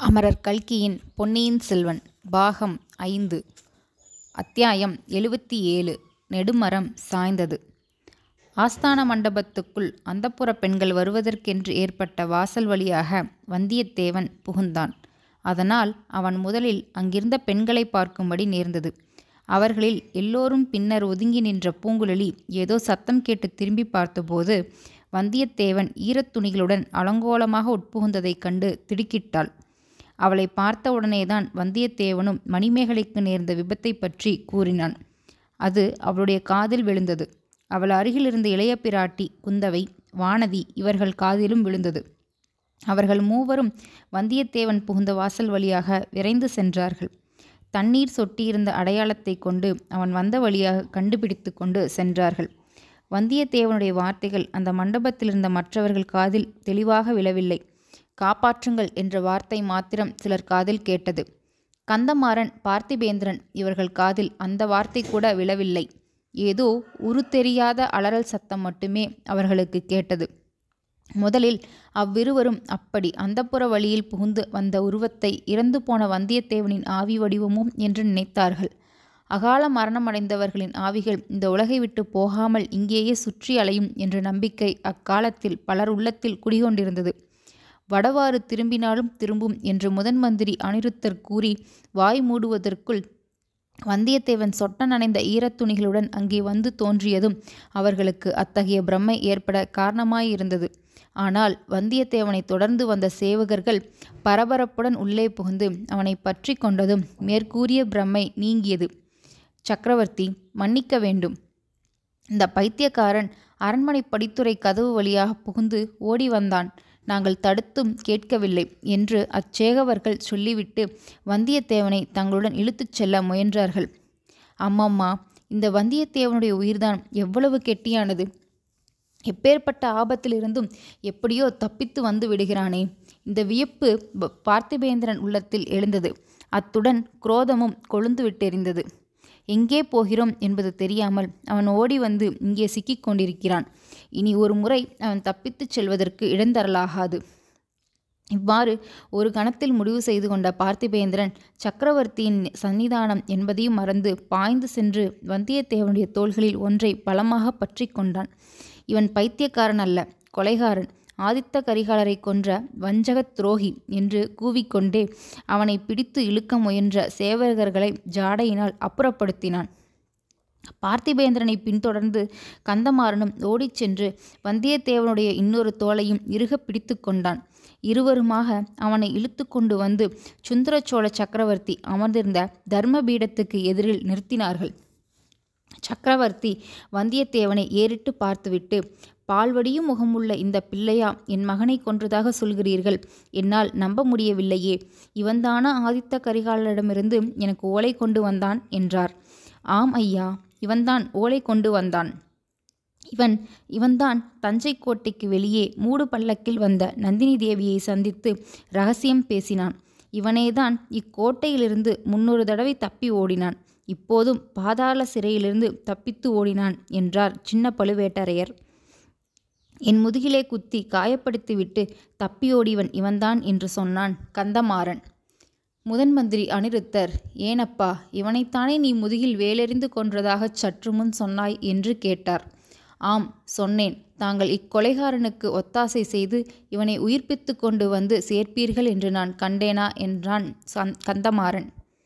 அமரர் கல்கியின் பொன்னியின் செல்வன் பாகம் ஐந்து அத்தியாயம் எழுவத்தி ஏழு நெடுமரம் சாய்ந்தது ஆஸ்தான மண்டபத்துக்குள் அந்தப்புர பெண்கள் வருவதற்கென்று ஏற்பட்ட வாசல் வழியாக வந்தியத்தேவன் புகுந்தான் அதனால் அவன் முதலில் அங்கிருந்த பெண்களை பார்க்கும்படி நேர்ந்தது அவர்களில் எல்லோரும் பின்னர் ஒதுங்கி நின்ற பூங்குழலி ஏதோ சத்தம் கேட்டு திரும்பி பார்த்தபோது வந்தியத்தேவன் ஈரத் துணிகளுடன் அலங்கோலமாக உட்புகுந்ததைக் கண்டு திடுக்கிட்டாள் அவளை பார்த்தவுடனேதான் வந்தியத்தேவனும் மணிமேகலைக்கு நேர்ந்த விபத்தை பற்றி கூறினான் அது அவளுடைய காதில் விழுந்தது அவள் அருகில் இருந்த இளைய பிராட்டி குந்தவை வானதி இவர்கள் காதிலும் விழுந்தது அவர்கள் மூவரும் வந்தியத்தேவன் புகுந்த வாசல் வழியாக விரைந்து சென்றார்கள் தண்ணீர் சொட்டியிருந்த அடையாளத்தை கொண்டு அவன் வந்த வழியாக கண்டுபிடித்து கொண்டு சென்றார்கள் வந்தியத்தேவனுடைய வார்த்தைகள் அந்த மண்டபத்தில் இருந்த மற்றவர்கள் காதில் தெளிவாக விழவில்லை காப்பாற்றுங்கள் என்ற வார்த்தை மாத்திரம் சிலர் காதில் கேட்டது கந்தமாறன் பார்த்திபேந்திரன் இவர்கள் காதில் அந்த வார்த்தை கூட விழவில்லை ஏதோ உரு தெரியாத அலறல் சத்தம் மட்டுமே அவர்களுக்கு கேட்டது முதலில் அவ்விருவரும் அப்படி அந்தப்புற வழியில் புகுந்து வந்த உருவத்தை இறந்து போன வந்தியத்தேவனின் ஆவி வடிவமும் என்று நினைத்தார்கள் அகால மரணமடைந்தவர்களின் ஆவிகள் இந்த உலகை விட்டு போகாமல் இங்கேயே சுற்றி அலையும் என்ற நம்பிக்கை அக்காலத்தில் பலர் உள்ளத்தில் குடிகொண்டிருந்தது வடவாறு திரும்பினாலும் திரும்பும் என்று முதன் மந்திரி அனிருத்தர் கூறி வாய் மூடுவதற்குள் வந்தியத்தேவன் சொட்ட நனைந்த ஈரத்துணிகளுடன் அங்கே வந்து தோன்றியதும் அவர்களுக்கு அத்தகைய பிரம்மை ஏற்பட காரணமாயிருந்தது ஆனால் வந்தியத்தேவனை தொடர்ந்து வந்த சேவகர்கள் பரபரப்புடன் உள்ளே புகுந்து அவனை பற்றி கொண்டதும் மேற்கூறிய பிரம்மை நீங்கியது சக்கரவர்த்தி மன்னிக்க வேண்டும் இந்த பைத்தியக்காரன் அரண்மனை படித்துறை கதவு வழியாக புகுந்து ஓடி வந்தான் நாங்கள் தடுத்தும் கேட்கவில்லை என்று அச்சேகவர்கள் சொல்லிவிட்டு வந்தியத்தேவனை தங்களுடன் இழுத்துச் செல்ல முயன்றார்கள் அம்மம்மா இந்த வந்தியத்தேவனுடைய உயிர்தான் எவ்வளவு கெட்டியானது எப்பேற்பட்ட ஆபத்திலிருந்தும் எப்படியோ தப்பித்து வந்து விடுகிறானே இந்த வியப்பு பார்த்திபேந்திரன் உள்ளத்தில் எழுந்தது அத்துடன் குரோதமும் கொழுந்து விட்டெறிந்தது எங்கே போகிறோம் என்பது தெரியாமல் அவன் ஓடி வந்து இங்கே சிக்கிக் கொண்டிருக்கிறான் இனி ஒரு முறை அவன் தப்பித்துச் செல்வதற்கு இடந்தரலாகாது இவ்வாறு ஒரு கணத்தில் முடிவு செய்து கொண்ட பார்த்திபேந்திரன் சக்கரவர்த்தியின் சன்னிதானம் என்பதையும் மறந்து பாய்ந்து சென்று வந்தியத்தேவனுடைய தோள்களில் ஒன்றை பலமாக பற்றி கொண்டான் இவன் பைத்தியக்காரன் அல்ல கொலைகாரன் ஆதித்த கரிகாலரை கொன்ற வஞ்சகத் துரோகி என்று கூவிக்கொண்டே அவனை பிடித்து இழுக்க முயன்ற சேவகர்களை ஜாடையினால் அப்புறப்படுத்தினான் பார்த்திபேந்திரனை பின்தொடர்ந்து கந்தமாறனும் ஓடிச் சென்று வந்தியத்தேவனுடைய இன்னொரு தோளையும் இறுக பிடித்து கொண்டான் இருவருமாக அவனை இழுத்து கொண்டு வந்து சுந்தரச்சோழ சக்கரவர்த்தி அமர்ந்திருந்த தர்மபீடத்துக்கு எதிரில் நிறுத்தினார்கள் சக்கரவர்த்தி வந்தியத்தேவனை ஏறிட்டு பார்த்துவிட்டு பால்வடியும் முகமுள்ள இந்த பிள்ளையா என் மகனை கொன்றதாக சொல்கிறீர்கள் என்னால் நம்ப முடியவில்லையே இவன்தானா ஆதித்த கரிகாலரிடமிருந்து எனக்கு ஓலை கொண்டு வந்தான் என்றார் ஆம் ஐயா இவன்தான் ஓலை கொண்டு வந்தான் இவன் இவன்தான் தஞ்சை கோட்டைக்கு வெளியே மூடு பல்லக்கில் வந்த நந்தினி தேவியை சந்தித்து ரகசியம் பேசினான் இவனேதான் இக்கோட்டையிலிருந்து முன்னொரு தடவை தப்பி ஓடினான் இப்போதும் பாதாள சிறையிலிருந்து தப்பித்து ஓடினான் என்றார் சின்ன பழுவேட்டரையர் என் முதுகிலே குத்தி காயப்படுத்திவிட்டு தப்பியோடிவன் இவன்தான் என்று சொன்னான் கந்தமாறன் முதன் மந்திரி அனிருத்தர் ஏனப்பா இவனைத்தானே நீ முதுகில் வேலெறிந்து கொன்றதாகச் சற்று முன் சொன்னாய் என்று கேட்டார் ஆம் சொன்னேன் தாங்கள் இக்கொலைகாரனுக்கு ஒத்தாசை செய்து இவனை உயிர்ப்பித்து கொண்டு வந்து சேர்ப்பீர்கள் என்று நான் கண்டேனா என்றான் கந்தமாறன்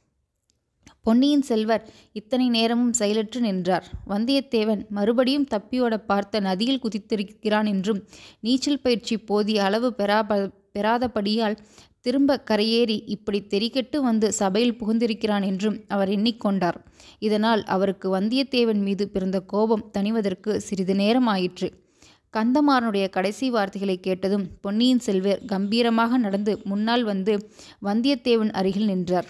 பொன்னியின் செல்வர் இத்தனை நேரமும் செயலற்று நின்றார் வந்தியத்தேவன் மறுபடியும் தப்பியோட பார்த்த நதியில் குதித்திருக்கிறான் என்றும் நீச்சல் பயிற்சி போதிய அளவு பெறா பெறாதபடியால் திரும்ப கரையேறி இப்படி தெரிக்கெட்டு வந்து சபையில் புகுந்திருக்கிறான் என்றும் அவர் எண்ணிக்கொண்டார் இதனால் அவருக்கு வந்தியத்தேவன் மீது பிறந்த கோபம் தணிவதற்கு சிறிது நேரம் ஆயிற்று கந்தமாறனுடைய கடைசி வார்த்தைகளை கேட்டதும் பொன்னியின் செல்வர் கம்பீரமாக நடந்து முன்னால் வந்து வந்தியத்தேவன் அருகில் நின்றார்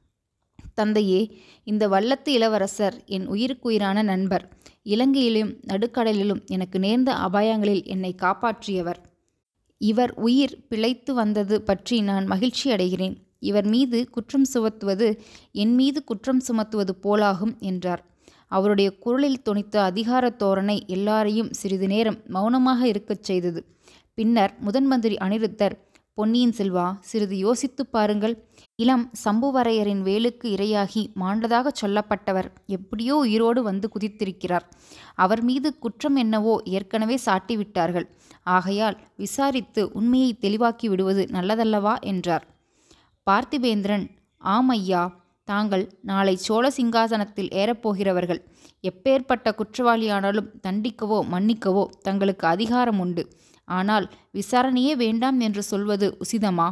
தந்தையே இந்த வல்லத்து இளவரசர் என் உயிருக்குயிரான நண்பர் இலங்கையிலும் நடுக்கடலிலும் எனக்கு நேர்ந்த அபாயங்களில் என்னை காப்பாற்றியவர் இவர் உயிர் பிழைத்து வந்தது பற்றி நான் மகிழ்ச்சி அடைகிறேன் இவர் மீது குற்றம் சுமத்துவது என் மீது குற்றம் சுமத்துவது போலாகும் என்றார் அவருடைய குரலில் தொனித்த அதிகார தோரணை எல்லாரையும் சிறிது நேரம் மௌனமாக இருக்கச் செய்தது பின்னர் முதன் மந்திரி அனிருத்தர் பொன்னியின் செல்வா சிறிது யோசித்துப் பாருங்கள் இளம் சம்புவரையரின் வேலுக்கு இரையாகி மாண்டதாகச் சொல்லப்பட்டவர் எப்படியோ உயிரோடு வந்து குதித்திருக்கிறார் அவர் மீது குற்றம் என்னவோ ஏற்கனவே சாட்டிவிட்டார்கள் ஆகையால் விசாரித்து உண்மையை தெளிவாக்கி விடுவது நல்லதல்லவா என்றார் பார்த்திபேந்திரன் ஆம் ஐயா தாங்கள் நாளை சோழ சிங்காசனத்தில் ஏறப்போகிறவர்கள் எப்பேற்பட்ட குற்றவாளியானாலும் தண்டிக்கவோ மன்னிக்கவோ தங்களுக்கு அதிகாரம் உண்டு ஆனால் விசாரணையே வேண்டாம் என்று சொல்வது உசிதமா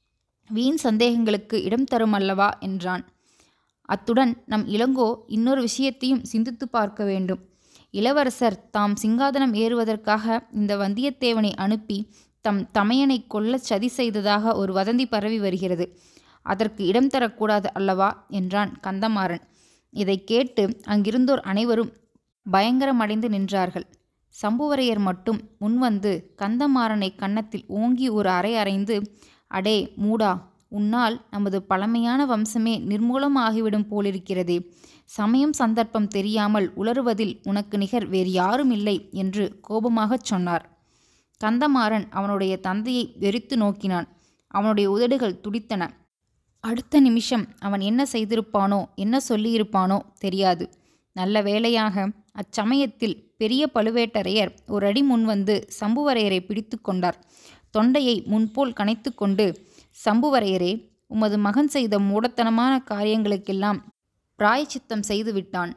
வீண் சந்தேகங்களுக்கு இடம் தரும் அல்லவா என்றான் அத்துடன் நம் இளங்கோ இன்னொரு விஷயத்தையும் சிந்தித்து பார்க்க வேண்டும் இளவரசர் தாம் சிங்காதனம் ஏறுவதற்காக இந்த வந்தியத்தேவனை அனுப்பி தம் தமையனை கொல்ல சதி செய்ததாக ஒரு வதந்தி பரவி வருகிறது அதற்கு இடம் தரக்கூடாது அல்லவா என்றான் கந்தமாறன் இதை கேட்டு அங்கிருந்தோர் அனைவரும் பயங்கரமடைந்து நின்றார்கள் சம்புவரையர் மட்டும் முன்வந்து கந்தமாறனை கன்னத்தில் ஓங்கி ஒரு அறை அறைந்து அடே மூடா உன்னால் நமது பழமையான வம்சமே நிர்மூலமாகிவிடும் போலிருக்கிறதே சமயம் சந்தர்ப்பம் தெரியாமல் உளறுவதில் உனக்கு நிகர் வேறு யாரும் இல்லை என்று கோபமாகச் சொன்னார் கந்தமாறன் அவனுடைய தந்தையை வெறித்து நோக்கினான் அவனுடைய உதடுகள் துடித்தன அடுத்த நிமிஷம் அவன் என்ன செய்திருப்பானோ என்ன சொல்லியிருப்பானோ தெரியாது நல்ல வேளையாக அச்சமயத்தில் பெரிய பழுவேட்டரையர் ஒரு அடி முன்வந்து சம்புவரையரை பிடித்து கொண்டார் தொண்டையை முன்போல் கனைத்து கொண்டு சம்புவரையரே உமது மகன் செய்த மூடத்தனமான காரியங்களுக்கெல்லாம் பிராயச்சித்தம் செய்து விட்டான்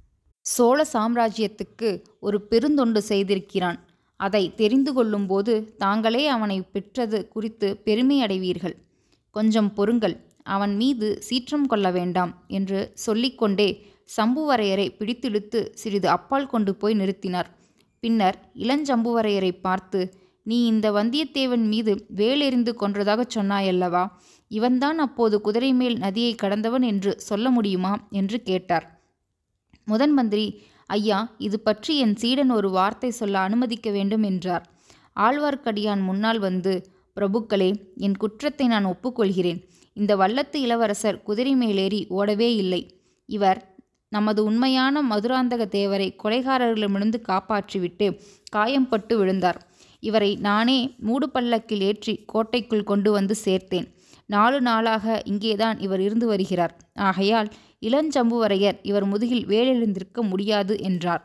சோழ சாம்ராஜ்யத்துக்கு ஒரு பெருந்தொண்டு செய்திருக்கிறான் அதை தெரிந்து கொள்ளும்போது தாங்களே அவனை பெற்றது குறித்து பெருமை அடைவீர்கள் கொஞ்சம் பொறுங்கள் அவன் மீது சீற்றம் கொள்ள வேண்டாம் என்று சொல்லிக்கொண்டே சம்புவரையரை பிடித்திழுத்து சிறிது அப்பால் கொண்டு போய் நிறுத்தினார் பின்னர் இளஞ்சம்புவரையரை பார்த்து நீ இந்த வந்தியத்தேவன் மீது வேலெறிந்து கொன்றதாகச் சொன்னாயல்லவா இவன்தான் அப்போது குதிரை மேல் நதியை கடந்தவன் என்று சொல்ல முடியுமா என்று கேட்டார் முதன் மந்திரி ஐயா இது பற்றி என் சீடன் ஒரு வார்த்தை சொல்ல அனுமதிக்க வேண்டும் என்றார் ஆழ்வார்க்கடியான் முன்னால் வந்து பிரபுக்களே என் குற்றத்தை நான் ஒப்புக்கொள்கிறேன் இந்த வல்லத்து இளவரசர் குதிரை மேலேறி ஓடவே இல்லை இவர் நமது உண்மையான மதுராந்தக தேவரை கொலைகாரர்களிடமிருந்து காப்பாற்றிவிட்டு காயம்பட்டு விழுந்தார் இவரை நானே மூடு பல்லக்கில் ஏற்றி கோட்டைக்குள் கொண்டு வந்து சேர்த்தேன் நாலு நாளாக இங்கேதான் இவர் இருந்து வருகிறார் ஆகையால் இளஞ்சம்புவரையர் இவர் முதுகில் வேலெழுந்திருக்க முடியாது என்றார்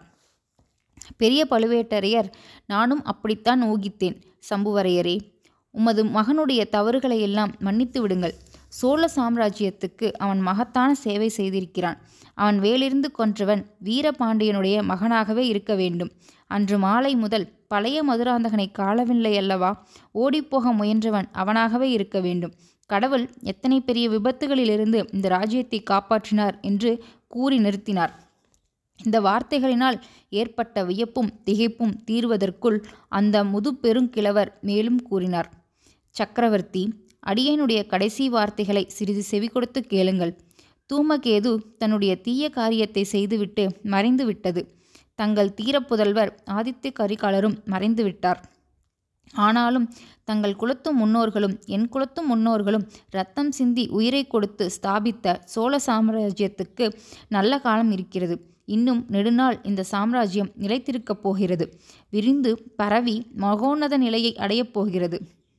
பெரிய பழுவேட்டரையர் நானும் அப்படித்தான் ஊகித்தேன் சம்புவரையரே உமது மகனுடைய தவறுகளை எல்லாம் மன்னித்து விடுங்கள் சோழ சாம்ராஜ்யத்துக்கு அவன் மகத்தான சேவை செய்திருக்கிறான் அவன் வேலிருந்து கொன்றவன் வீரபாண்டியனுடைய மகனாகவே இருக்க வேண்டும் அன்று மாலை முதல் பழைய மதுராந்தகனை காணவில்லை அல்லவா ஓடிப்போக முயன்றவன் அவனாகவே இருக்க வேண்டும் கடவுள் எத்தனை பெரிய விபத்துகளிலிருந்து இந்த ராஜ்யத்தை காப்பாற்றினார் என்று கூறி நிறுத்தினார் இந்த வார்த்தைகளினால் ஏற்பட்ட வியப்பும் திகைப்பும் தீர்வதற்குள் அந்த முது பெருங்கிழவர் மேலும் கூறினார் சக்கரவர்த்தி அடியனுடைய கடைசி வார்த்தைகளை சிறிது செவி கொடுத்து கேளுங்கள் தூமகேது தன்னுடைய தீய காரியத்தை செய்துவிட்டு மறைந்து விட்டது தங்கள் தீரப்புதல்வர் ஆதித்ய கரிகாலரும் மறைந்து விட்டார் ஆனாலும் தங்கள் குலத்து முன்னோர்களும் என் குலத்து முன்னோர்களும் ரத்தம் சிந்தி உயிரை கொடுத்து ஸ்தாபித்த சோழ சாம்ராஜ்யத்துக்கு நல்ல காலம் இருக்கிறது இன்னும் நெடுநாள் இந்த சாம்ராஜ்யம் நிலைத்திருக்கப் போகிறது விரிந்து பரவி மகோன்னத நிலையை அடையப் போகிறது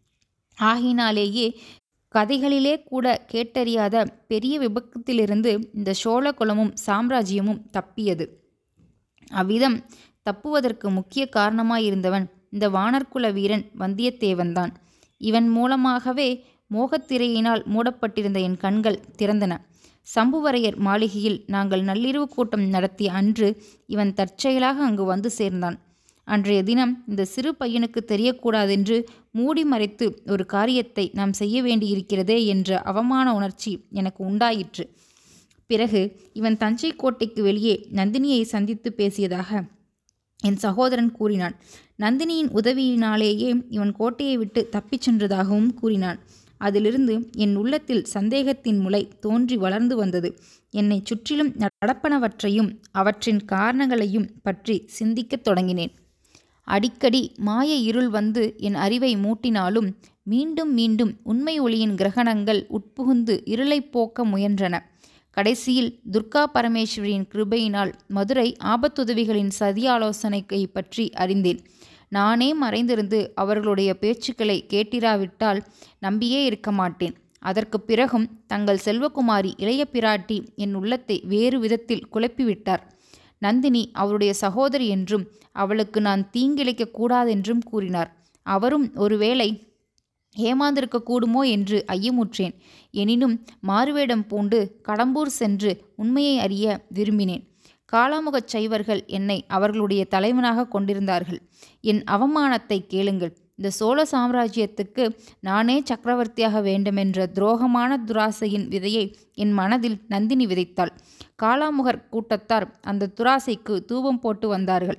ஆகினாலேயே கதைகளிலே கூட கேட்டறியாத பெரிய விபத்திலிருந்து இந்த சோழ குலமும் சாம்ராஜ்யமும் தப்பியது அவ்விதம் தப்புவதற்கு முக்கிய காரணமாயிருந்தவன் இந்த வானர்குல வீரன் வந்தியத்தேவன்தான் இவன் மூலமாகவே மோகத்திரையினால் மூடப்பட்டிருந்த என் கண்கள் திறந்தன சம்புவரையர் மாளிகையில் நாங்கள் நள்ளிரவு கூட்டம் நடத்திய அன்று இவன் தற்செயலாக அங்கு வந்து சேர்ந்தான் அன்றைய தினம் இந்த சிறு பையனுக்கு தெரியக்கூடாதென்று மூடி மறைத்து ஒரு காரியத்தை நாம் செய்ய வேண்டியிருக்கிறதே என்ற அவமான உணர்ச்சி எனக்கு உண்டாயிற்று பிறகு இவன் தஞ்சை கோட்டைக்கு வெளியே நந்தினியை சந்தித்து பேசியதாக என் சகோதரன் கூறினான் நந்தினியின் உதவியினாலேயே இவன் கோட்டையை விட்டு தப்பிச் சென்றதாகவும் கூறினான் அதிலிருந்து என் உள்ளத்தில் சந்தேகத்தின் முளை தோன்றி வளர்ந்து வந்தது என்னை சுற்றிலும் நடப்பனவற்றையும் அவற்றின் காரணங்களையும் பற்றி சிந்திக்கத் தொடங்கினேன் அடிக்கடி மாய இருள் வந்து என் அறிவை மூட்டினாலும் மீண்டும் மீண்டும் உண்மை ஒளியின் கிரகணங்கள் உட்புகுந்து இருளைப் போக்க முயன்றன கடைசியில் துர்கா பரமேஸ்வரியின் கிருபையினால் மதுரை ஆபத்துதவிகளின் சதி ஆலோசனையை பற்றி அறிந்தேன் நானே மறைந்திருந்து அவர்களுடைய பேச்சுக்களை கேட்டிராவிட்டால் நம்பியே இருக்க மாட்டேன் அதற்கு பிறகும் தங்கள் செல்வகுமாரி இளைய பிராட்டி என் உள்ளத்தை வேறு விதத்தில் குழப்பிவிட்டார் நந்தினி அவருடைய சகோதரி என்றும் அவளுக்கு நான் தீங்கிழைக்க கூடாதென்றும் கூறினார் அவரும் ஒருவேளை ஏமாந்திருக்க கூடுமோ என்று ஐயமுற்றேன் எனினும் மாறுவேடம் பூண்டு கடம்பூர் சென்று உண்மையை அறிய விரும்பினேன் காலாமுகச் சைவர்கள் என்னை அவர்களுடைய தலைவனாக கொண்டிருந்தார்கள் என் அவமானத்தை கேளுங்கள் இந்த சோழ சாம்ராஜ்யத்துக்கு நானே சக்கரவர்த்தியாக வேண்டுமென்ற துரோகமான துராசையின் விதையை என் மனதில் நந்தினி விதைத்தாள் காலாமுகர் கூட்டத்தார் அந்த துராசைக்கு தூபம் போட்டு வந்தார்கள்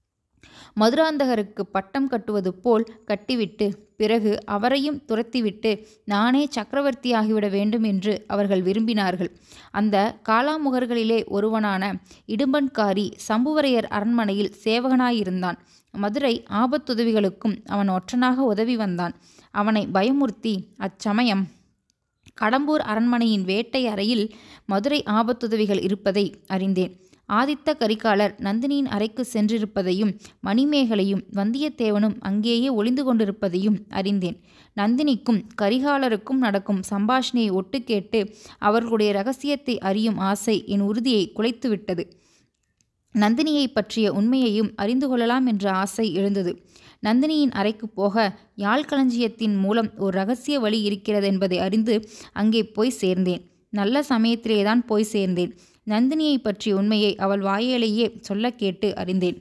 மதுராந்தகருக்கு பட்டம் கட்டுவது போல் கட்டிவிட்டு பிறகு அவரையும் துரத்திவிட்டு நானே சக்கரவர்த்தியாகிவிட வேண்டும் என்று அவர்கள் விரும்பினார்கள் அந்த காலாமுகர்களிலே ஒருவனான இடும்பன்காரி சம்புவரையர் அரண்மனையில் சேவகனாயிருந்தான் மதுரை ஆபத்துதவிகளுக்கும் அவன் ஒற்றனாக உதவி வந்தான் அவனை பயமுறுத்தி அச்சமயம் கடம்பூர் அரண்மனையின் வேட்டை அறையில் மதுரை ஆபத்துதவிகள் இருப்பதை அறிந்தேன் ஆதித்த கரிகாலர் நந்தினியின் அறைக்கு சென்றிருப்பதையும் மணிமேகலையும் வந்தியத்தேவனும் அங்கேயே ஒளிந்து கொண்டிருப்பதையும் அறிந்தேன் நந்தினிக்கும் கரிகாலருக்கும் நடக்கும் சம்பாஷணையை ஒட்டு கேட்டு அவர்களுடைய ரகசியத்தை அறியும் ஆசை என் உறுதியை குலைத்துவிட்டது நந்தினியை பற்றிய உண்மையையும் அறிந்து கொள்ளலாம் என்ற ஆசை எழுந்தது நந்தினியின் அறைக்கு போக யாழ்களஞ்சியத்தின் மூலம் ஒரு ரகசிய வழி இருக்கிறது என்பதை அறிந்து அங்கே போய் சேர்ந்தேன் நல்ல சமயத்திலேதான் போய் சேர்ந்தேன் நந்தினியை பற்றிய உண்மையை அவள் வாயிலேயே சொல்ல கேட்டு அறிந்தேன்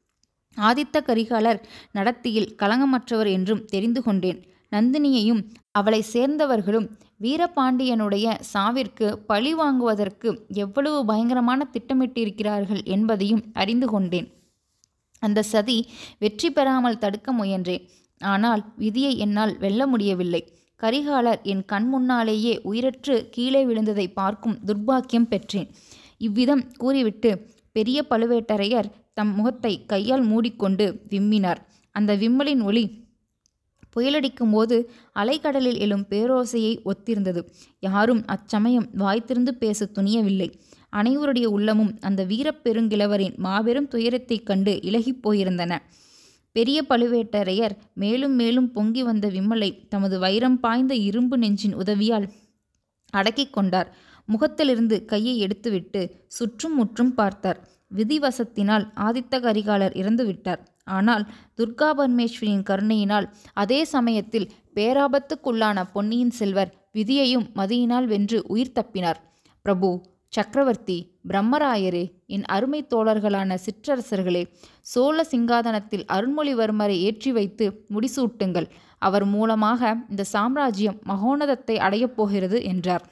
ஆதித்த கரிகாலர் நடத்தியில் களங்கமற்றவர் என்றும் தெரிந்து கொண்டேன் நந்தினியையும் அவளை சேர்ந்தவர்களும் வீரபாண்டியனுடைய சாவிற்கு பழி வாங்குவதற்கு எவ்வளவு பயங்கரமான திட்டமிட்டிருக்கிறார்கள் என்பதையும் அறிந்து கொண்டேன் அந்த சதி வெற்றி பெறாமல் தடுக்க முயன்றேன் ஆனால் விதியை என்னால் வெல்ல முடியவில்லை கரிகாலர் என் கண் முன்னாலேயே உயிரற்று கீழே விழுந்ததை பார்க்கும் துர்பாக்கியம் பெற்றேன் இவ்விதம் கூறிவிட்டு பெரிய பழுவேட்டரையர் தம் முகத்தை கையால் மூடிக்கொண்டு விம்மினார் அந்த விம்மலின் ஒளி புயலடிக்கும் போது அலைக்கடலில் எழும் பேரோசையை ஒத்திருந்தது யாரும் அச்சமயம் வாய்த்திருந்து பேச துணியவில்லை அனைவருடைய உள்ளமும் அந்த வீரப்பெருங்கிழவரின் மாபெரும் துயரத்தைக் கண்டு இலகிப் போயிருந்தன பெரிய பழுவேட்டரையர் மேலும் மேலும் பொங்கி வந்த விம்மலை தமது வைரம் பாய்ந்த இரும்பு நெஞ்சின் உதவியால் அடக்கிக் கொண்டார் முகத்திலிருந்து கையை எடுத்துவிட்டு சுற்றும் முற்றும் பார்த்தார் விதிவசத்தினால் ஆதித்த கரிகாலர் இறந்துவிட்டார் ஆனால் துர்கா பரமேஸ்வரியின் கருணையினால் அதே சமயத்தில் பேராபத்துக்குள்ளான பொன்னியின் செல்வர் விதியையும் மதியினால் வென்று உயிர் தப்பினார் பிரபு சக்கரவர்த்தி பிரம்மராயரே என் அருமை தோழர்களான சிற்றரசர்களே சோழ சிங்காதனத்தில் அருண்மொழிவர்மரை ஏற்றி வைத்து முடிசூட்டுங்கள் அவர் மூலமாக இந்த சாம்ராஜ்யம் மகோனதத்தை அடையப் போகிறது என்றார்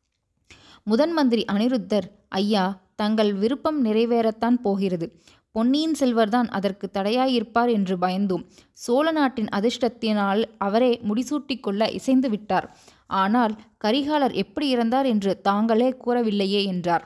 முதன் மந்திரி அனிருத்தர் ஐயா தங்கள் விருப்பம் நிறைவேறத்தான் போகிறது பொன்னியின் செல்வர்தான் அதற்கு தடையாயிருப்பார் என்று பயந்தோம் சோழ நாட்டின் அதிர்ஷ்டத்தினால் அவரே முடிசூட்டி கொள்ள இசைந்து விட்டார் ஆனால் கரிகாலர் எப்படி இறந்தார் என்று தாங்களே கூறவில்லையே என்றார்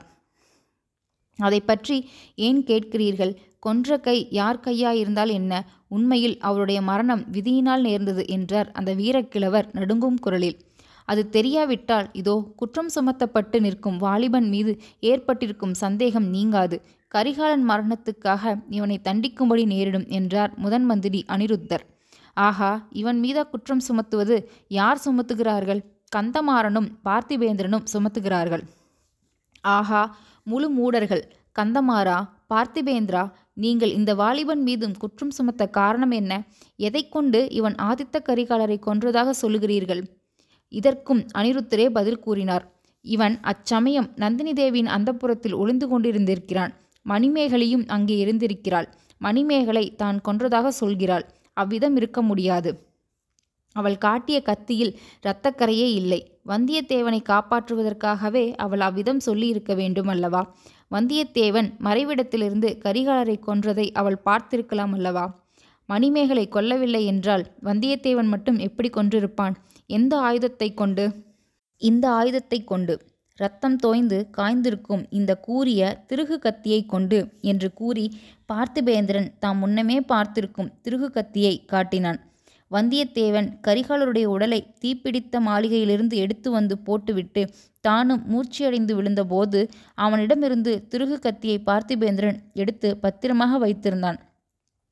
அதை பற்றி ஏன் கேட்கிறீர்கள் கொன்ற கை யார் கையாயிருந்தால் என்ன உண்மையில் அவருடைய மரணம் விதியினால் நேர்ந்தது என்றார் அந்த வீரக்கிழவர் நடுங்கும் குரலில் அது தெரியாவிட்டால் இதோ குற்றம் சுமத்தப்பட்டு நிற்கும் வாலிபன் மீது ஏற்பட்டிருக்கும் சந்தேகம் நீங்காது கரிகாலன் மரணத்துக்காக இவனை தண்டிக்கும்படி நேரிடும் என்றார் முதன் மந்திரி அனிருத்தர் ஆஹா இவன் மீதா குற்றம் சுமத்துவது யார் சுமத்துகிறார்கள் கந்தமாறனும் பார்த்திபேந்திரனும் சுமத்துகிறார்கள் ஆஹா முழு மூடர்கள் கந்தமாறா பார்த்திபேந்திரா நீங்கள் இந்த வாலிபன் மீதும் குற்றம் சுமத்த காரணம் என்ன எதை கொண்டு இவன் ஆதித்த கரிகாலரை கொன்றதாக சொல்லுகிறீர்கள் இதற்கும் அனிருத்தரே பதில் கூறினார் இவன் அச்சமயம் நந்தினி தேவியின் அந்தப்புறத்தில் ஒளிந்து கொண்டிருந்திருக்கிறான் மணிமேகலையும் அங்கே இருந்திருக்கிறாள் மணிமேகலை தான் கொன்றதாக சொல்கிறாள் அவ்விதம் இருக்க முடியாது அவள் காட்டிய கத்தியில் இரத்தக்கரையே இல்லை வந்தியத்தேவனை காப்பாற்றுவதற்காகவே அவள் அவ்விதம் சொல்லியிருக்க வேண்டும் அல்லவா வந்தியத்தேவன் மறைவிடத்திலிருந்து கரிகாலரை கொன்றதை அவள் பார்த்திருக்கலாம் அல்லவா மணிமேகலை கொல்லவில்லை என்றால் வந்தியத்தேவன் மட்டும் எப்படி கொன்றிருப்பான் எந்த ஆயுதத்தை கொண்டு இந்த ஆயுதத்தை கொண்டு ரத்தம் தோய்ந்து காய்ந்திருக்கும் இந்த கூரிய திருகு கத்தியை கொண்டு என்று கூறி பார்த்திபேந்திரன் தாம் முன்னமே பார்த்திருக்கும் திருகு கத்தியை காட்டினான் வந்தியத்தேவன் கரிகாலருடைய உடலை தீப்பிடித்த மாளிகையிலிருந்து எடுத்து வந்து போட்டுவிட்டு தானும் மூர்ச்சியடைந்து விழுந்தபோது அவனிடமிருந்து திருகு கத்தியை பார்த்திபேந்திரன் எடுத்து பத்திரமாக வைத்திருந்தான்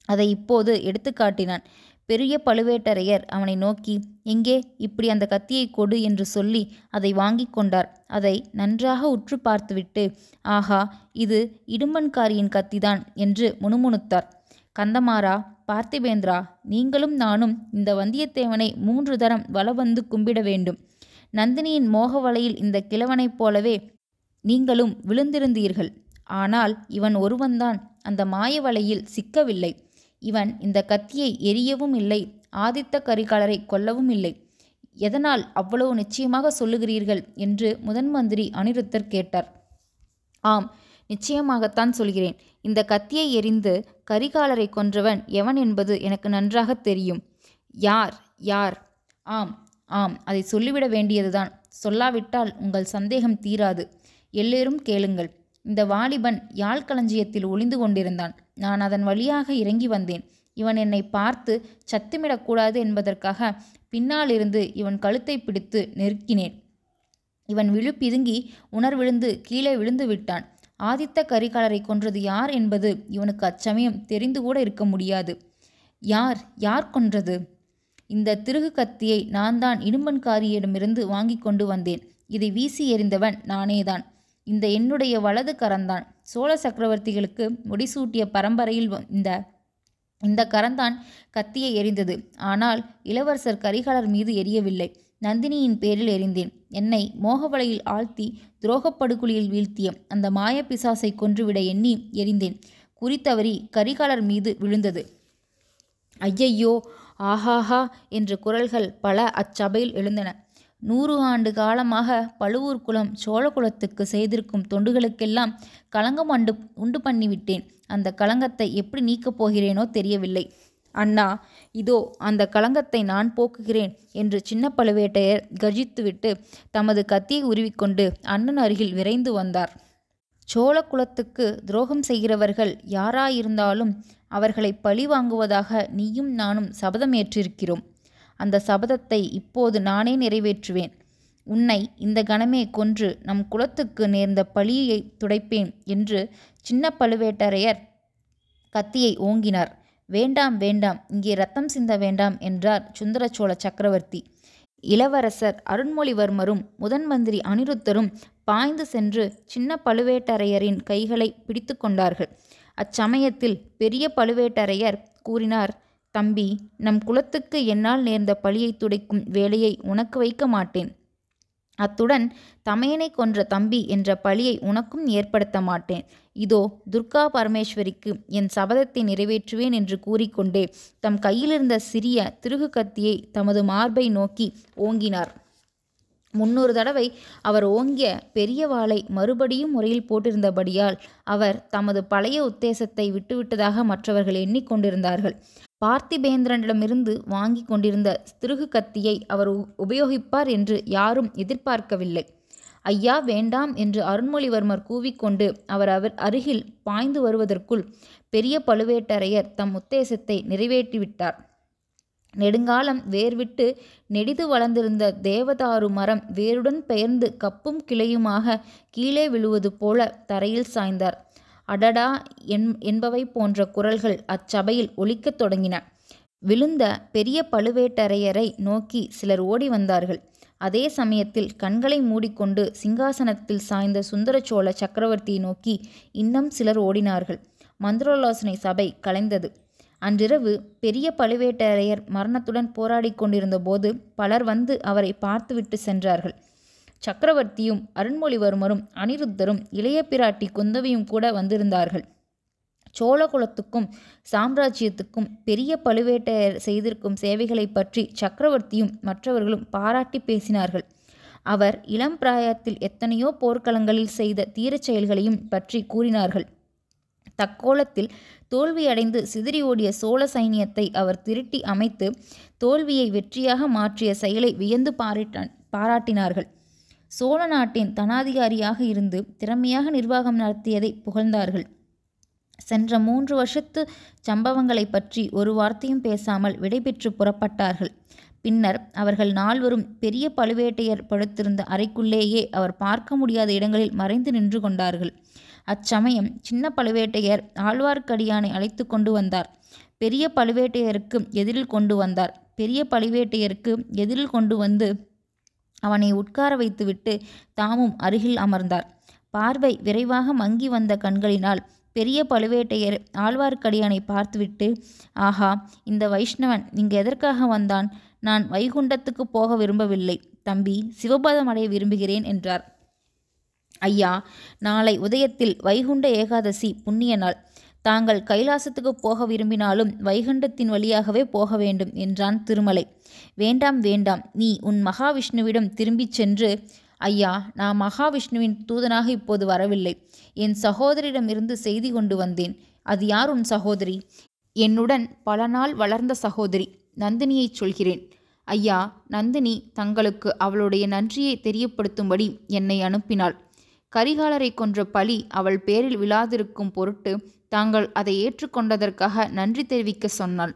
அதை இப்போது எடுத்து காட்டினான் பெரிய பழுவேட்டரையர் அவனை நோக்கி எங்கே இப்படி அந்த கத்தியை கொடு என்று சொல்லி அதை வாங்கி கொண்டார் அதை நன்றாக உற்று பார்த்துவிட்டு ஆஹா இது இடும்பன்காரியின் கத்திதான் என்று முணுமுணுத்தார் கந்தமாறா பார்த்திபேந்திரா நீங்களும் நானும் இந்த வந்தியத்தேவனை மூன்று தரம் வல வந்து கும்பிட வேண்டும் நந்தினியின் மோக வலையில் இந்த கிழவனைப் போலவே நீங்களும் விழுந்திருந்தீர்கள் ஆனால் இவன் ஒருவன்தான் அந்த மாய வலையில் சிக்கவில்லை இவன் இந்த கத்தியை எரியவும் இல்லை ஆதித்த கரிகாலரை கொல்லவும் இல்லை எதனால் அவ்வளவு நிச்சயமாக சொல்லுகிறீர்கள் என்று முதன் மந்திரி அனிருத்தர் கேட்டார் ஆம் நிச்சயமாகத்தான் சொல்கிறேன் இந்த கத்தியை எரிந்து கரிகாலரை கொன்றவன் எவன் என்பது எனக்கு நன்றாக தெரியும் யார் யார் ஆம் ஆம் அதை சொல்லிவிட வேண்டியதுதான் சொல்லாவிட்டால் உங்கள் சந்தேகம் தீராது எல்லோரும் கேளுங்கள் இந்த வாலிபன் யாழ் களஞ்சியத்தில் ஒளிந்து கொண்டிருந்தான் நான் அதன் வழியாக இறங்கி வந்தேன் இவன் என்னை பார்த்து சத்துமிடக்கூடாது என்பதற்காக பின்னாலிருந்து இவன் கழுத்தை பிடித்து நெருக்கினேன் இவன் விழு பிதுங்கி உணர்விழுந்து கீழே விழுந்து விட்டான் ஆதித்த கரிகாலரை கொன்றது யார் என்பது இவனுக்கு அச்சமயம் தெரிந்து கூட இருக்க முடியாது யார் யார் கொன்றது இந்த திருகு கத்தியை நான் தான் இடும்பன்காரியிடமிருந்து வாங்கி கொண்டு வந்தேன் இதை வீசி எறிந்தவன் நானேதான் இந்த என்னுடைய வலது கரந்தான் சோழ சக்கரவர்த்திகளுக்கு முடிசூட்டிய பரம்பரையில் இந்த இந்த கரந்தான் கத்தியை எரிந்தது ஆனால் இளவரசர் கரிகாலர் மீது எரியவில்லை நந்தினியின் பேரில் எறிந்தேன் என்னை மோகவலையில் ஆழ்த்தி துரோகப்படுகுழியில் வீழ்த்திய அந்த மாய பிசாசை கொன்றுவிட எண்ணி எறிந்தேன் குறித்தவரி கரிகாலர் மீது விழுந்தது ஐயையோ ஆஹாஹா என்ற குரல்கள் பல அச்சபையில் எழுந்தன நூறு ஆண்டு காலமாக பழுவூர் குலம் சோழகுலத்துக்கு செய்திருக்கும் தொண்டுகளுக்கெல்லாம் களங்கம் அண்டு உண்டு பண்ணிவிட்டேன் அந்த களங்கத்தை எப்படி நீக்கப் போகிறேனோ தெரியவில்லை அண்ணா இதோ அந்த களங்கத்தை நான் போக்குகிறேன் என்று சின்ன பழுவேட்டையர் கர்ஜித்துவிட்டு தமது கத்தியை உருவிக்கொண்டு அண்ணன் அருகில் விரைந்து வந்தார் சோழ குலத்துக்கு துரோகம் செய்கிறவர்கள் யாராயிருந்தாலும் அவர்களை பழி வாங்குவதாக நீயும் நானும் சபதம் ஏற்றிருக்கிறோம் அந்த சபதத்தை இப்போது நானே நிறைவேற்றுவேன் உன்னை இந்த கணமே கொன்று நம் குலத்துக்கு நேர்ந்த பழியை துடைப்பேன் என்று சின்ன பழுவேட்டரையர் கத்தியை ஓங்கினார் வேண்டாம் வேண்டாம் இங்கே ரத்தம் சிந்த வேண்டாம் என்றார் சுந்தரச்சோழ சக்கரவர்த்தி இளவரசர் அருண்மொழிவர்மரும் முதன் மந்திரி அனிருத்தரும் பாய்ந்து சென்று சின்ன பழுவேட்டரையரின் கைகளை பிடித்து கொண்டார்கள் அச்சமயத்தில் பெரிய பழுவேட்டரையர் கூறினார் தம்பி நம் குலத்துக்கு என்னால் நேர்ந்த பழியை துடைக்கும் வேலையை உனக்கு வைக்க மாட்டேன் அத்துடன் தமையனை கொன்ற தம்பி என்ற பழியை உனக்கும் ஏற்படுத்த மாட்டேன் இதோ துர்கா பரமேஸ்வரிக்கு என் சபதத்தை நிறைவேற்றுவேன் என்று கூறிக்கொண்டே தம் கையிலிருந்த சிறிய திருகு கத்தியை தமது மார்பை நோக்கி ஓங்கினார் முன்னொரு தடவை அவர் ஓங்கிய பெரிய வாளை மறுபடியும் முறையில் போட்டிருந்தபடியால் அவர் தமது பழைய உத்தேசத்தை விட்டுவிட்டதாக மற்றவர்கள் எண்ணிக்கொண்டிருந்தார்கள் பார்த்திபேந்திரனிடமிருந்து வாங்கி கொண்டிருந்த திருகு கத்தியை அவர் உபயோகிப்பார் என்று யாரும் எதிர்பார்க்கவில்லை ஐயா வேண்டாம் என்று அருண்மொழிவர்மர் கூவிக்கொண்டு அவர் அவர் அருகில் பாய்ந்து வருவதற்குள் பெரிய பழுவேட்டரையர் தம் உத்தேசத்தை நிறைவேற்றிவிட்டார் நெடுங்காலம் வேர்விட்டு நெடிது வளர்ந்திருந்த தேவதாரு மரம் வேருடன் பெயர்ந்து கப்பும் கிளையுமாக கீழே விழுவது போல தரையில் சாய்ந்தார் அடடா என் என்பவை போன்ற குரல்கள் அச்சபையில் ஒலிக்கத் தொடங்கின விழுந்த பெரிய பழுவேட்டரையரை நோக்கி சிலர் ஓடி வந்தார்கள் அதே சமயத்தில் கண்களை மூடிக்கொண்டு சிங்காசனத்தில் சாய்ந்த சுந்தரச்சோழ சக்கரவர்த்தியை நோக்கி இன்னும் சிலர் ஓடினார்கள் மந்திரோல்லாசனை சபை கலைந்தது அன்றிரவு பெரிய பழுவேட்டரையர் மரணத்துடன் போராடி கொண்டிருந்த போது பலர் வந்து அவரை பார்த்துவிட்டு சென்றார்கள் சக்கரவர்த்தியும் அருண்மொழிவர்மரும் அனிருத்தரும் இளைய பிராட்டி குந்தவியும் கூட வந்திருந்தார்கள் சோழகுலத்துக்கும் சாம்ராஜ்யத்துக்கும் பெரிய பழுவேட்டையர் செய்திருக்கும் சேவைகளை பற்றி சக்கரவர்த்தியும் மற்றவர்களும் பாராட்டி பேசினார்கள் அவர் இளம் பிராயத்தில் எத்தனையோ போர்க்களங்களில் செய்த தீரச் செயல்களையும் பற்றி கூறினார்கள் தக்கோலத்தில் தோல்வியடைந்து சிதறி ஓடிய சோழ சைனியத்தை அவர் திருட்டி அமைத்து தோல்வியை வெற்றியாக மாற்றிய செயலை வியந்து பாராட்ட பாராட்டினார்கள் சோழ நாட்டின் தனாதிகாரியாக இருந்து திறமையாக நிர்வாகம் நடத்தியதை புகழ்ந்தார்கள் சென்ற மூன்று வருஷத்து சம்பவங்களை பற்றி ஒரு வார்த்தையும் பேசாமல் விடைபெற்று புறப்பட்டார்கள் பின்னர் அவர்கள் நால்வரும் பெரிய பழுவேட்டையர் படுத்திருந்த அறைக்குள்ளேயே அவர் பார்க்க முடியாத இடங்களில் மறைந்து நின்று கொண்டார்கள் அச்சமயம் சின்ன பழுவேட்டையர் ஆழ்வார்க்கடியானை அழைத்து கொண்டு வந்தார் பெரிய பழுவேட்டையருக்கு எதிரில் கொண்டு வந்தார் பெரிய பழுவேட்டையருக்கு எதிரில் கொண்டு வந்து அவனை உட்கார வைத்துவிட்டு தாமும் அருகில் அமர்ந்தார் பார்வை விரைவாக மங்கி வந்த கண்களினால் பெரிய பழுவேட்டையர் ஆழ்வார்க்கடியானை பார்த்துவிட்டு ஆஹா இந்த வைஷ்ணவன் இங்கு எதற்காக வந்தான் நான் வைகுண்டத்துக்கு போக விரும்பவில்லை தம்பி சிவபதம் அடைய விரும்புகிறேன் என்றார் ஐயா நாளை உதயத்தில் வைகுண்ட ஏகாதசி புண்ணிய நாள் தாங்கள் கைலாசத்துக்கு போக விரும்பினாலும் வைகுண்டத்தின் வழியாகவே போக வேண்டும் என்றான் திருமலை வேண்டாம் வேண்டாம் நீ உன் மகாவிஷ்ணுவிடம் திரும்பிச் சென்று ஐயா நான் மகாவிஷ்ணுவின் தூதனாக இப்போது வரவில்லை என் சகோதரிடமிருந்து செய்தி கொண்டு வந்தேன் அது யார் உன் சகோதரி என்னுடன் பல நாள் வளர்ந்த சகோதரி நந்தினியைச் சொல்கிறேன் ஐயா நந்தினி தங்களுக்கு அவளுடைய நன்றியை தெரியப்படுத்தும்படி என்னை அனுப்பினாள் கரிகாலரை கொன்ற பழி அவள் பேரில் விழாதிருக்கும் பொருட்டு தாங்கள் அதை ஏற்றுக்கொண்டதற்காக நன்றி தெரிவிக்க சொன்னாள்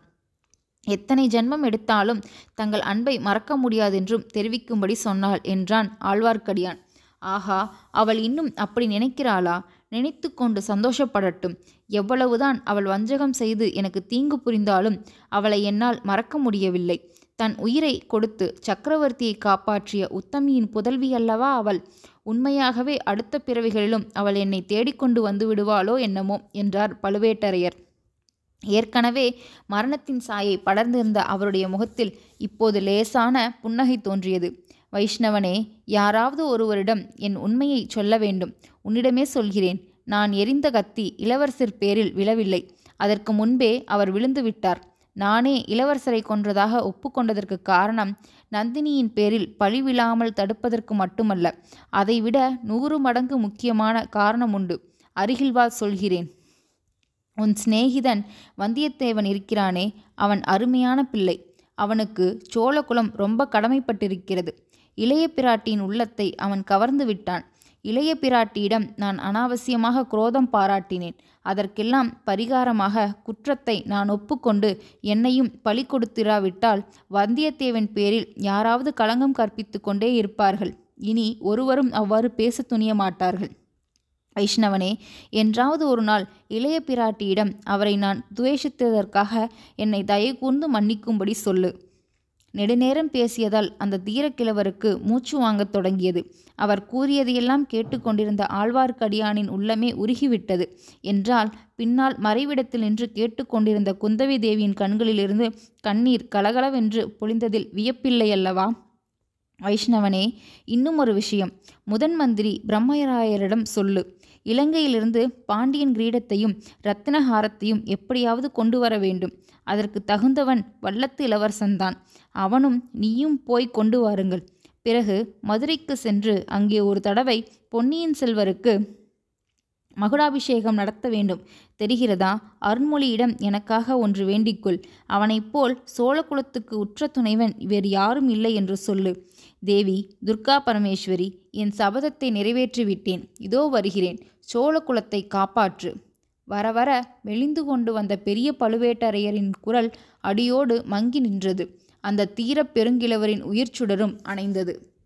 எத்தனை ஜென்மம் எடுத்தாலும் தங்கள் அன்பை மறக்க முடியாதென்றும் தெரிவிக்கும்படி சொன்னாள் என்றான் ஆழ்வார்க்கடியான் ஆஹா அவள் இன்னும் அப்படி நினைக்கிறாளா நினைத்து கொண்டு சந்தோஷப்படட்டும் எவ்வளவுதான் அவள் வஞ்சகம் செய்து எனக்கு தீங்கு புரிந்தாலும் அவளை என்னால் மறக்க முடியவில்லை தன் உயிரை கொடுத்து சக்கரவர்த்தியை காப்பாற்றிய உத்தமியின் புதல்வி அல்லவா அவள் உண்மையாகவே அடுத்த பிறவிகளிலும் அவள் என்னை தேடிக்கொண்டு வந்து விடுவாளோ என்னமோ என்றார் பழுவேட்டரையர் ஏற்கனவே மரணத்தின் சாயை படர்ந்திருந்த அவருடைய முகத்தில் இப்போது லேசான புன்னகை தோன்றியது வைஷ்ணவனே யாராவது ஒருவரிடம் என் உண்மையை சொல்ல வேண்டும் உன்னிடமே சொல்கிறேன் நான் எரிந்த கத்தி இளவரசர் பேரில் விழவில்லை அதற்கு முன்பே அவர் விழுந்து விட்டார் நானே இளவரசரை கொன்றதாக ஒப்புக்கொண்டதற்கு காரணம் நந்தினியின் பேரில் பழி விழாமல் தடுப்பதற்கு மட்டுமல்ல அதைவிட நூறு மடங்கு முக்கியமான காரணம் உண்டு அருகில் வா சொல்கிறேன் உன் சிநேகிதன் வந்தியத்தேவன் இருக்கிறானே அவன் அருமையான பிள்ளை அவனுக்கு சோழகுலம் ரொம்ப கடமைப்பட்டிருக்கிறது இளைய பிராட்டியின் உள்ளத்தை அவன் கவர்ந்து விட்டான் இளைய பிராட்டியிடம் நான் அனாவசியமாக குரோதம் பாராட்டினேன் அதற்கெல்லாம் பரிகாரமாக குற்றத்தை நான் ஒப்புக்கொண்டு என்னையும் பழி கொடுத்திராவிட்டால் வந்தியத்தேவன் பேரில் யாராவது களங்கம் கற்பித்து கொண்டே இருப்பார்கள் இனி ஒருவரும் அவ்வாறு பேச துணிய மாட்டார்கள் வைஷ்ணவனே என்றாவது ஒரு நாள் இளைய பிராட்டியிடம் அவரை நான் துவேஷித்ததற்காக என்னை தயை கூர்ந்து மன்னிக்கும்படி சொல்லு நெடுநேரம் பேசியதால் அந்த தீரக்கிழவருக்கு மூச்சு வாங்கத் தொடங்கியது அவர் கூறியதையெல்லாம் கேட்டுக்கொண்டிருந்த ஆழ்வார்க்கடியானின் உள்ளமே உருகிவிட்டது என்றால் பின்னால் மறைவிடத்தில் நின்று கேட்டுக்கொண்டிருந்த குந்தவி தேவியின் கண்களிலிருந்து கண்ணீர் கலகலவென்று பொழிந்ததில் வியப்பில்லை அல்லவா வைஷ்ணவனே இன்னும் ஒரு விஷயம் முதன் மந்திரி பிரம்மராயரிடம் சொல்லு இலங்கையிலிருந்து பாண்டியன் கிரீடத்தையும் ரத்தினஹாரத்தையும் எப்படியாவது கொண்டு வர வேண்டும் அதற்கு தகுந்தவன் வல்லத்து இளவரசன்தான் அவனும் நீயும் போய் கொண்டு வாருங்கள் பிறகு மதுரைக்கு சென்று அங்கே ஒரு தடவை பொன்னியின் செல்வருக்கு மகுடாபிஷேகம் நடத்த வேண்டும் தெரிகிறதா அருண்மொழியிடம் எனக்காக ஒன்று வேண்டிக்கொள் அவனைப் போல் சோழகுலத்துக்கு உற்ற துணைவன் வேறு யாரும் இல்லை என்று சொல்லு தேவி துர்கா பரமேஸ்வரி என் சபதத்தை நிறைவேற்றிவிட்டேன் இதோ வருகிறேன் சோழகுலத்தை காப்பாற்று வர வர மெலிந்து கொண்டு வந்த பெரிய பழுவேட்டரையரின் குரல் அடியோடு மங்கி நின்றது அந்த தீரப் பெருங்கிழவரின் உயிர்ச்சுடரும் அணைந்தது